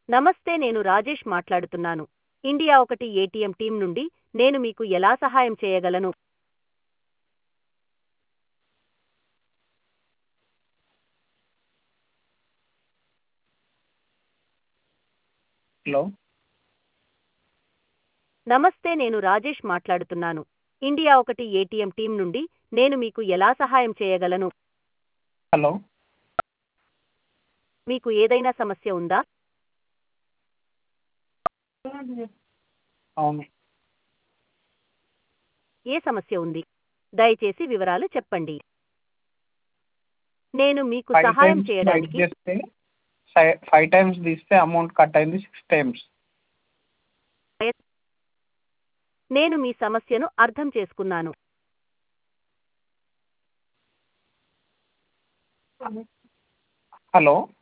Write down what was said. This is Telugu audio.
నమస్తే నేను రాజేష్ మాట్లాడుతున్నాను ఇండియా ఒకటి ఏటీఎం టీం నుండి నేను మీకు ఎలా సహాయం చేయగలను హలో నమస్తే నేను రాజేష్ మాట్లాడుతున్నాను ఇండియా ఒకటి ఏటీఎం టీం నుండి నేను మీకు ఎలా సహాయం చేయగలను హలో మీకు ఏదైనా సమస్య ఉందా అవును ఏ సమస్య ఉంది దయచేసి వివరాలు చెప్పండి నేను మీకు ఫైవ్ సహాయం టైమ్స్ చేయడానికి చేస్తే ఫైవ్ ఫైవ్ టైమ్స్ తీస్తే అమౌంట్ కట్ అయింది సిక్స్ టైమ్స్ నేను మీ సమస్యను అర్థం చేసుకున్నాను హలో